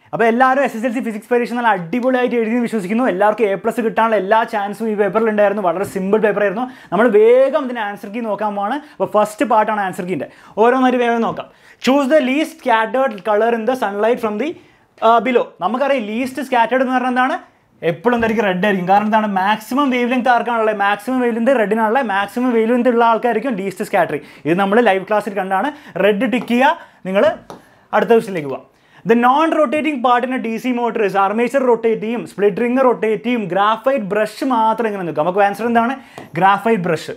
അപ്പോൾ എല്ലാവരും S S L C physics പരീക്ഷ നല്ല അടിപൊളിയായിട്ട് എഴുതി എന്ന് വിശ്വസിക്കുന്നു എല്ലാവർക്കും എ പ്ലസ് കിട്ടാനുള്ള എല്ലാ ചാൻസും ഈ പേപ്പറിൽ ഉണ്ടായിരുന്നു വളരെ സിമ്പിൾ പേപ്പർ ആയിരുന്നു നമ്മൾ വേഗം ഇതിൻ്റെ ആൻസർ കീ നോക്കാൻ പോവാണ് അപ്പോൾ ഫസ്റ്റ് പാർട്ടാണ് ആൻസർ കീൻ്റെ ഓരോന്നൊരു വേഗം നോക്കാം choose the least scattered colour in the sunlight from the below നമുക്കറിയാം ലീസ്റ്റ് സ്കാറ്റേർഡ് എന്ന് പറഞ്ഞാൽ എന്താണ് എപ്പോഴും എന്തായിരിക്കും റെഡ് ആയിരിക്കും കാരണം എന്താണ് മാക്സിമം വേവ് ലെങ്ത് ആർക്കാണുള്ളത് മാക്സിമം വേവ് ലെങ്ത് റെഡിനാണുള്ളത് മാക്സിമം വേവ് ലെങ്ത് ഉള്ള ആൾക്കായിരിക്കും ലീസ്റ്റ് സ്കാറ്ററിങ് ഇത് നമ്മൾ ലൈവ് ക്ലാസ്സിൽ കണ്ടാണ് റെഡ് ടിക്ക് ചെയ്യുക നിങ്ങൾ അടുത്ത ക്വസ്റ്റിലേക്ക് പോവാം ദ നോൺ റൊട്ടേറ്റിംഗ് പാർട്ടിന് D C motors armature rotate ചെയ്യും സ്പ്ലിറ്റ് റിംഗ് റൊട്ടേറ്റ് ചെയ്യും ഗ്രാഫൈറ്റ് ബ്രഷ് മാത്രം ഇങ്ങനെ നിൽക്കും നമുക്ക് ആൻസർ എന്താണ് graphite brush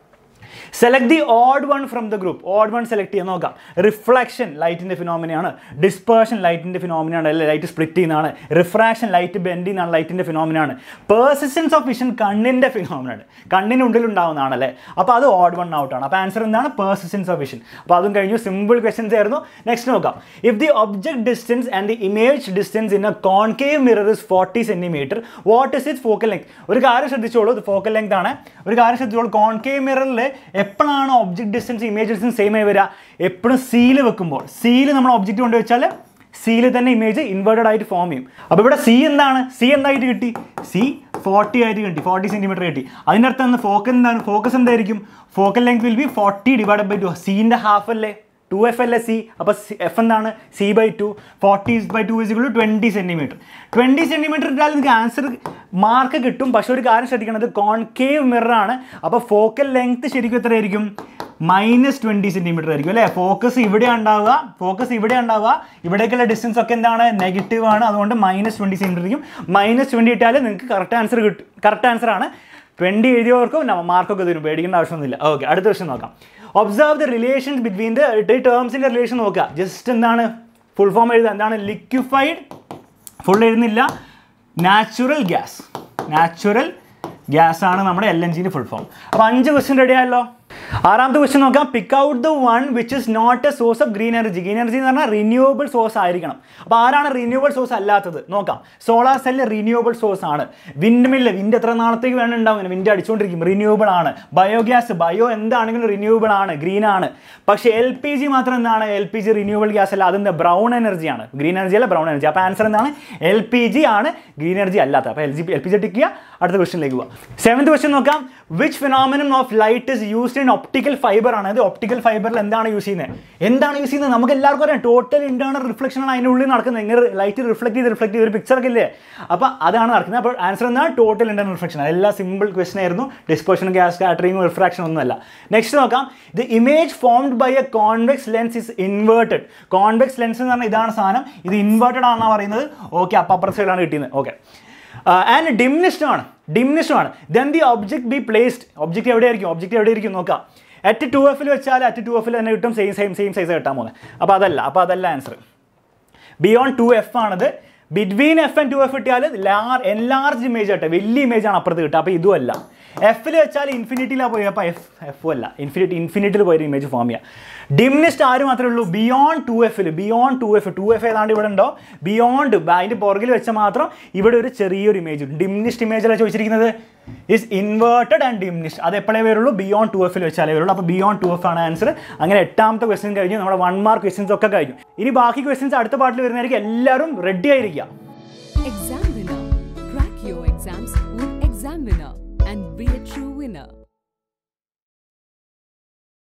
select the odd one from the group odd one select ചെയ്യാൻ നോക്കാം റിഫ്ലക്ഷൻ ലൈറ്റിൻ്റെ ഫിനോമിനയാണ് ഡിസ്പേർഷൻ ലൈറ്റിൻ്റെ ഫിനോമിനയാണ് അല്ലെ ലൈറ്റ് സ്പ്ലിറ്റ് ചെയ്യുന്നതാണ് റിഫ്രാക്ഷൻ ലൈറ്റ് ബെൻഡ് ചെയ്യുന്നതാണ് ലൈറ്റിൻ്റെ ഫിനോമിനാണ് പേഴ്സിസ്റ്റൻസ് ഓഫ് വിഷൻ കണ്ണിൻ്റെ ഫിനോമിനാണ് കണ്ണിനുള്ളിൽ ഉണ്ടാവുന്നതാണ് അല്ലേ അപ്പോൾ അത് ഓഡ് വൺ ഔട്ടാണ് അപ്പോൾ ആൻസർ എന്താണ് പേഴ്സിസ്റ്റൻസ് ഓഫ് വിഷൻ അപ്പോൾ അതും കഴിഞ്ഞു സിമ്പിൾ ക്വസ്റ്റൻസ് ആയിരുന്നു നെക്സ്റ്റ് നോക്കാം if the object distance and the image distance in a concave mirror is forty centimetre what is it focal length ഒരു കാര്യം ശ്രദ്ധിച്ചോളൂ ഇത് ഫോക്കൽ ലെങ്ത് ആണ് ഒരു കാര്യം ശ്രദ്ധിച്ചോളൂ കോൺകേവ് മിററിൽ എപ്പോഴാണ് object distance image distance same ആയി വരിക എപ്പോഴും സീല് വെക്കുമ്പോൾ സീല് നമ്മൾ ഒബ്ജക്റ്റ് കൊണ്ട് വെച്ചാൽ സീല് തന്നെ ഇമേജ് ഇൻവേർട്ടഡ് ആയിട്ട് ഫോം ചെയ്യും അപ്പോൾ ഇവിടെ സി എന്താണ് സി എന്തായിട്ട് കിട്ടി സി ഫോർട്ടി ആയിട്ട് കിട്ടി ഫോർട്ടി സെൻറ്റിമീറ്റർ കിട്ടി അതിൻ്റെ അർത്ഥം എന്താണ് ഫോക്കൽ എന്താണ് ഫോക്കസ് എന്തായിരിക്കും focal length will be forty divide by two സീൻ്റെ ഹാഫ് അല്ലേ ടു എഫ് അല്ലേ സി അപ്പോൾ എഫ് എന്താണ് C by two forty by two is equal twenty centimetre twenty centimetre ഇട്ടാൽ നിങ്ങൾക്ക് ആൻസർ മാർക്ക് കിട്ടും പക്ഷേ ഒരു കാര്യം ശ്രദ്ധിക്കണം ഇത് കോൺകേവ് മിററാണ് അപ്പോൾ ഫോക്കൽ ലെങ്ത് ശരിക്കും എത്രയായിരിക്കും മൈനസ് ട്വൻറ്റി സെൻറ്റിമീറ്റർ ആയിരിക്കും അല്ലേ ഫോക്കസ് ഇവിടെ ഉണ്ടാവുക ഫോക്കസ് ഇവിടെ ഉണ്ടാവുക ഇവിടേക്കുള്ള ഡിസ്റ്റൻസ് ഒക്കെ എന്താണ് നെഗറ്റീവ് ആണ് അതുകൊണ്ട് മൈനസ് ട്വൻറ്റി സെൻറ്റിമീറ്റർ ആയിരിക്കും മൈനസ് ട്വൻറ്റി ഇട്ടാൽ നിങ്ങൾക്ക് കറക്റ്റ് ആൻസർ കിട്ടും കറക്റ്റ് ആൻസർ ആണ് ട്വൻറ്റി എഴുതിയവർക്കും മാർക്കൊക്കെ തരും പേടിക്കേണ്ട ആവശ്യമൊന്നുമില്ല ഓക്കെ അടുത്ത ക്വസ്റ്റൻ നോക്കാം observe the relations between the ടേംസിൻ്റെ റിലേഷൻ നോക്കുക ജസ്റ്റ് എന്താണ് ഫുൾ ഫോം എഴുതുക എന്താണ് ലിക്വിഫൈഡ് ഫുൾ എഴുതുന്നില്ല നാച്ചുറൽ ഗ്യാസ് നാച്ചുറൽ ഗ്യാസ് ആണ് നമ്മുടെ എൽ എൻ ജിൻ്റെ ഫുൾ ഫോം അപ്പോൾ അഞ്ച് ക്വസ്റ്റ്യൻ റെഡി ആയല്ലോ ആറാമത്തെ ക്വസ്റ്റ്യൻ നോക്കാം pick out the one which is not a source of green energy green energy എന്ന് പറഞ്ഞാൽ റിന്യൂവബിൾ സോഴ്സ് ആയിരിക്കണം അപ്പോൾ ആരാണ് റിന്യൂവബിൾ സോഴ്സ് അല്ലാത്തത് നോക്കാം സോളാർ സെല്ല് റിന്യൂവബിൾ സോഴ്സ് ആണ് വിൻഡ് മില്ല് വിൻഡ് എത്ര നാളത്തേക്ക് വേണം ഉണ്ടാവും വിൻഡ് അടിച്ചുകൊണ്ടിരിക്കും റിന്യൂവബിൾ ആണ് ബയോഗ്യാസ് ബയോ എന്താണെങ്കിലും റിന്യൂവബിൾ ആണ് ഗ്രീൻ ആണ് പക്ഷേ എൽ പി ജി മാത്രം എന്താണ് L P G renewable gas അല്ല അതിൻ്റെ ബ്രൗൺ എനർജിയാണ് ഗ്രീൻ എനർജി അല്ല ബ്രൗൺ എനർജി അപ്പോൾ ആൻസർ എന്താണ് എൽ പി ജി ആണ് ഗ്രീൻ എനർജി അല്ലാത്ത അപ്പോൾ L G L P G tick ചെയ്യുക അടുത്ത ക്വസ്റ്റിനിലേക്ക് പോവാം സെവൻത് ക്വസ്റ്റ്യൻ നോക്കാം which phenomenon of light is used in optical fibre ആണ് അത് ഒപ്റ്റിക്കൽ ഫൈബറിൽ എന്താണ് യൂസ് ചെയ്യുന്നത് എന്താണ് യൂസ് ചെയ്യുന്നത് നമുക്ക് എല്ലാവർക്കും അറിയാം ടോട്ടൽ ഇന്റേണൽ റിഫ്ലക്ഷൻ ആണ് അതിൻ്റെ ഉള്ളിൽ നടക്കുന്നത് ഇങ്ങനെ ലൈറ്റ് റിഫ്ലക്ട് ചെയ്ത് റിഫ്ലക്ട് ചെയ്ത് ഒരു പിക്ചർ ഒക്കെ ഇല്ലേ അപ്പോൾ അതാണ് നടക്കുന്നത് അപ്പോൾ ആൻസർ എന്നാൽ ടോട്ടൽ ഇന്റേണൽ റിഫ്ലക്ഷൻ എല്ലാ സിമ്പിൾ ക്വസ്റ്റൻ ആയിരുന്നു ഡിസ്പോഷൻ ഗ്യാസ് സ്കാറ്ററിംഗ് റിഫ്രാക്ഷൻ ഒന്നുമല്ല നെക്സ്റ്റ് നോക്കാം the image formed by a convex lens is inverted convex lens എന്ന് പറഞ്ഞാൽ ഇതാണ് സാധനം ഇത് ഇൻവേർട്ടഡ് ആണെന്നാണ് പറയുന്നത് ഓക്കെ അപ്പം അപ്പുറത്തെ സൈഡാണ് കിട്ടിയത് ഓക്കെ ആൻഡ് ഡിമിനിഷ്ഡ് ആണ് ഡിമിനിഷ്ഡ് ആണ് then the object be placed object എവിടെയായിരിക്കും ഒബ്ജക്റ്റ് എവിടെയായിരിക്കും നോക്കാം അറ്റ് ടു എഫിൽ വെച്ചാൽ അറ്റ് ടു എഫിൽ തന്നെ കിട്ടും സെയിം സെയിം സെയിം സൈസ് കിട്ടാൻ പോകുന്നത് അപ്പോൾ അതല്ല അപ്പോൾ അതല്ല ആൻസർ ബിയോണ്ട് ടു എഫ് ആണത് between F and two F കിട്ടിയാൽ ലാർ എൻലാർജ് ഇമേജ് ആട്ടെ വലിയ ഇമേജ് ആണ് അപ്പുറത്ത് കിട്ടുക അപ്പോൾ ഇതും അല്ല എഫിൽ വെച്ചാൽ ഇൻഫിനിറ്റിയിലാണ് പോയി അപ്പോൾ എഫ് എഫ് അല്ല ഇൻഫിനിറ്റി ഇൻഫിനിറ്റിയിൽ പോയൊരു ഇമേജ് ഫോം ചെയ്യുക ഡിമിനിസ്റ്റ് ആര് മാത്രമേ ഉള്ളൂ ബിയോണ്ട് ടു എഫിൽ beyond two F two F ഏതാണ്ട് ഇവിടെ ഉണ്ടോ ബിയോണ്ട് അതിൻ്റെ പുറകിൽ വെച്ച മാത്രം ഇവിടെ ഒരു ചെറിയൊരു ഇമേജ് ഉണ്ട് ഡിമിനിസ്റ്റ് ഇമേജ് അല്ല ചോദിച്ചിരിക്കുന്നത് ഇസ് ഇൻവേർട്ടഡ് ആൻഡ് ഡിമിനിസ്റ്റ് അത് എപ്പോഴേ വരുള്ളൂ ബിയോണ്ട് ടു എഫിൽ വെച്ചാലേ വരുള്ളൂ അപ്പോൾ ബിയോണ്ട് ടു എഫ് ആണ് ആൻസർ അങ്ങനെ എട്ടാമത്തെ ക്വസ്റ്റ്യൻ കഴിഞ്ഞു നമ്മുടെ വൺ മാർക്ക് ക്വസ്റ്റ്യൻസ് ഒക്കെ കഴിഞ്ഞു ഇനി ബാക്കി ക്വസ്റ്റ്യൻസ് അടുത്ത പാട്ടിൽ വരുന്നതായിരിക്കും എല്ലാവരും റെഡി ആയിരിക്കുക Exam